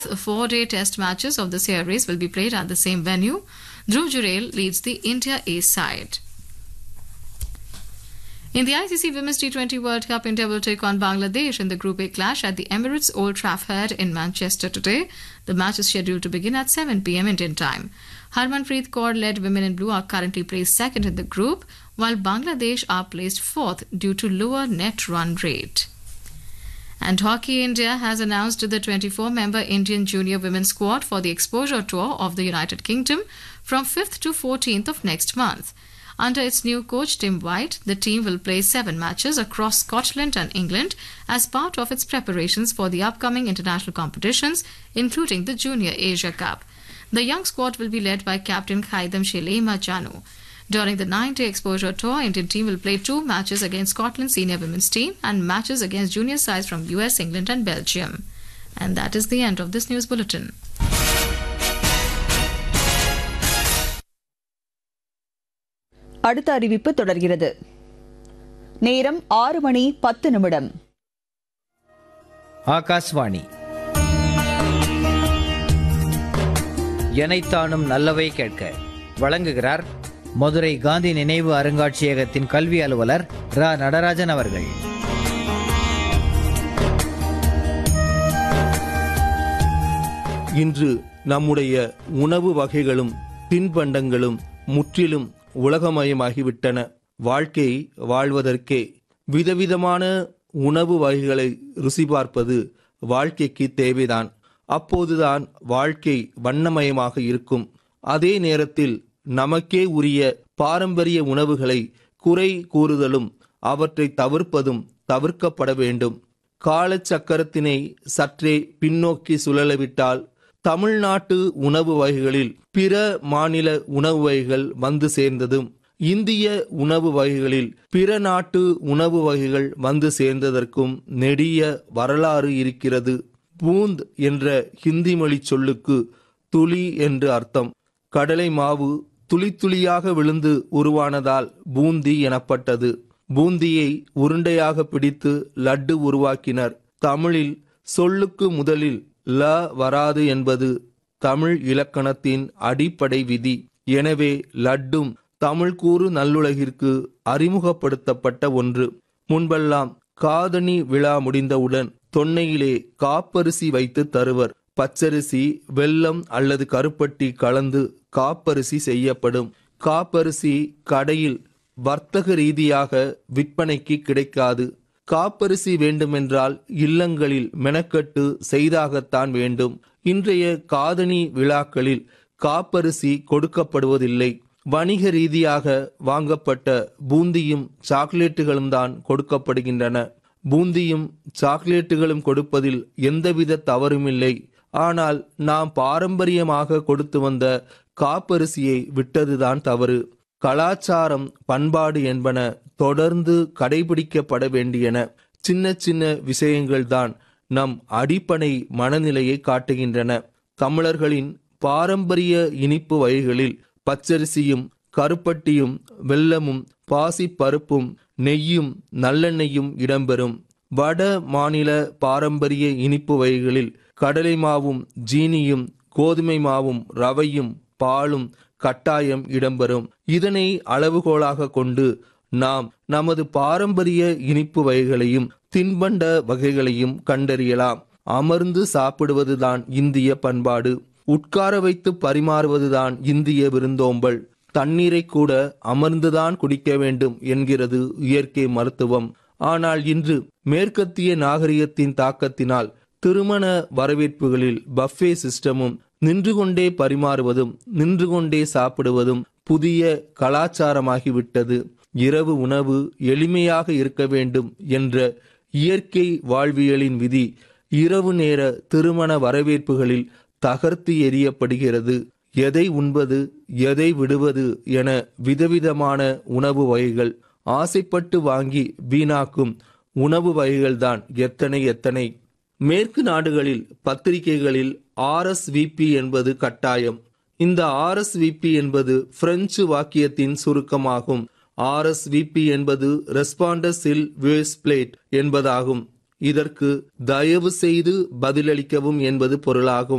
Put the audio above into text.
four day test matches of the series will be played at the same venue. Dhruv Jurel leads the India A side. In the ICC Women's T20 World Cup, India will take on Bangladesh in the Group A clash at the Emirates Old Trafford in Manchester today. The match is scheduled to begin at 7 pm Indian time. Harmanpreet Kaur led Women in Blue are currently placed second in the group, while Bangladesh are placed fourth due to lower net run rate. And Hockey India has announced the 24 member Indian junior women's squad for the exposure tour of the United Kingdom from 5th to 14th of next month. Under its new coach Tim White, the team will play seven matches across Scotland and England as part of its preparations for the upcoming international competitions, including the Junior Asia Cup. The young squad will be led by captain Khaidam Shelema Janu. During the nine-day exposure tour, Indian team will play two matches against Scotland's senior women's team and matches against junior sides from US, England and Belgium. And that is the end of this news bulletin. அடுத்த அறிவிப்பு தொடர்கிறது நேரம் ஆறு மணி பத்து நிமிடம் ஆகாஷ்வாணி எனைத்தானும் நல்லவை கேட்க வழங்குகிறார் மதுரை காந்தி நினைவு அருங்காட்சியகத்தின் கல்வி அலுவலர் ரா நடராஜன் அவர்கள் இன்று நம்முடைய உணவு வகைகளும் தின்பண்டங்களும் முற்றிலும் உலகமயமாகிவிட்டன வாழ்க்கை வாழ்வதற்கே விதவிதமான உணவு வகைகளை ருசி பார்ப்பது வாழ்க்கைக்கு தேவைதான் அப்போதுதான் வாழ்க்கை வண்ணமயமாக இருக்கும் அதே நேரத்தில் நமக்கே உரிய பாரம்பரிய உணவுகளை குறை கூறுதலும் அவற்றை தவிர்ப்பதும் தவிர்க்கப்பட வேண்டும் காலச்சக்கரத்தினை சற்றே பின்னோக்கி சுழலவிட்டால் தமிழ்நாட்டு உணவு வகைகளில் பிற மாநில உணவு வகைகள் வந்து சேர்ந்ததும் இந்திய உணவு வகைகளில் பிற நாட்டு உணவு வகைகள் வந்து சேர்ந்ததற்கும் நெடிய வரலாறு இருக்கிறது பூந்த் என்ற ஹிந்தி மொழி சொல்லுக்கு துளி என்று அர்த்தம் கடலை மாவு துளி துளியாக விழுந்து உருவானதால் பூந்தி எனப்பட்டது பூந்தியை உருண்டையாக பிடித்து லட்டு உருவாக்கினர் தமிழில் சொல்லுக்கு முதலில் ல வராது என்பது தமிழ் இலக்கணத்தின் அடிப்படை விதி எனவே லட்டும் தமிழ் கூறு நல்லுலகிற்கு அறிமுகப்படுத்தப்பட்ட ஒன்று முன்பெல்லாம் காதணி விழா முடிந்தவுடன் தொன்னையிலே காப்பரிசி வைத்து தருவர் பச்சரிசி வெல்லம் அல்லது கருப்பட்டி கலந்து காப்பரிசி செய்யப்படும் காப்பரிசி கடையில் வர்த்தக ரீதியாக விற்பனைக்கு கிடைக்காது காப்பரிசி வேண்டுமென்றால் இல்லங்களில் மெனக்கட்டு செய்தாகத்தான் வேண்டும் இன்றைய காதணி விழாக்களில் காப்பரிசி கொடுக்கப்படுவதில்லை வணிக ரீதியாக வாங்கப்பட்ட பூந்தியும் சாக்லேட்டுகளும் தான் கொடுக்கப்படுகின்றன பூந்தியும் சாக்லேட்டுகளும் கொடுப்பதில் எந்தவித தவறுமில்லை ஆனால் நாம் பாரம்பரியமாக கொடுத்து வந்த காப்பரிசியை விட்டதுதான் தவறு கலாச்சாரம் பண்பாடு என்பன தொடர்ந்து கடைபிடிக்கப்பட வேண்டியன சின்ன சின்ன விஷயங்கள்தான் நம் அடிப்படை மனநிலையை காட்டுகின்றன தமிழர்களின் பாரம்பரிய இனிப்பு வகைகளில் பச்சரிசியும் கருப்பட்டியும் வெல்லமும் பாசி பருப்பும் நெய்யும் நல்லெண்ணெயும் இடம்பெறும் வட மாநில பாரம்பரிய இனிப்பு வகைகளில் கடலை மாவும் ஜீனியும் கோதுமை மாவும் ரவையும் பாலும் கட்டாயம் இடம்பெறும் இதனை அளவுகோலாக கொண்டு நாம் நமது பாரம்பரிய இனிப்பு வகைகளையும் தின்பண்ட வகைகளையும் கண்டறியலாம் அமர்ந்து சாப்பிடுவதுதான் இந்திய பண்பாடு உட்கார வைத்து பரிமாறுவதுதான் இந்திய விருந்தோம்பல் தண்ணீரை கூட அமர்ந்துதான் குடிக்க வேண்டும் என்கிறது இயற்கை மருத்துவம் ஆனால் இன்று மேற்கத்திய நாகரிகத்தின் தாக்கத்தினால் திருமண வரவேற்புகளில் பஃபே சிஸ்டமும் நின்று கொண்டே பரிமாறுவதும் நின்று கொண்டே சாப்பிடுவதும் புதிய கலாச்சாரமாகிவிட்டது இரவு உணவு எளிமையாக இருக்க வேண்டும் என்ற இயற்கை வாழ்வியலின் விதி இரவு நேர திருமண வரவேற்புகளில் தகர்த்து எறியப்படுகிறது எதை உண்பது எதை விடுவது என விதவிதமான உணவு வகைகள் ஆசைப்பட்டு வாங்கி வீணாக்கும் உணவு வகைகள்தான் எத்தனை எத்தனை மேற்கு நாடுகளில் பத்திரிகைகளில் ஆர்எஸ்விபி என்பது கட்டாயம் இந்த ஆர்எஸ்விபி என்பது பிரெஞ்சு வாக்கியத்தின் சுருக்கமாகும் ஆர்எஸ்விபி என்பது ரெஸ்பாண்டஸ் இல் வேஸ் பிளேட் என்பதாகும் இதற்கு தயவு செய்து பதிலளிக்கவும் என்பது பொருளாகும்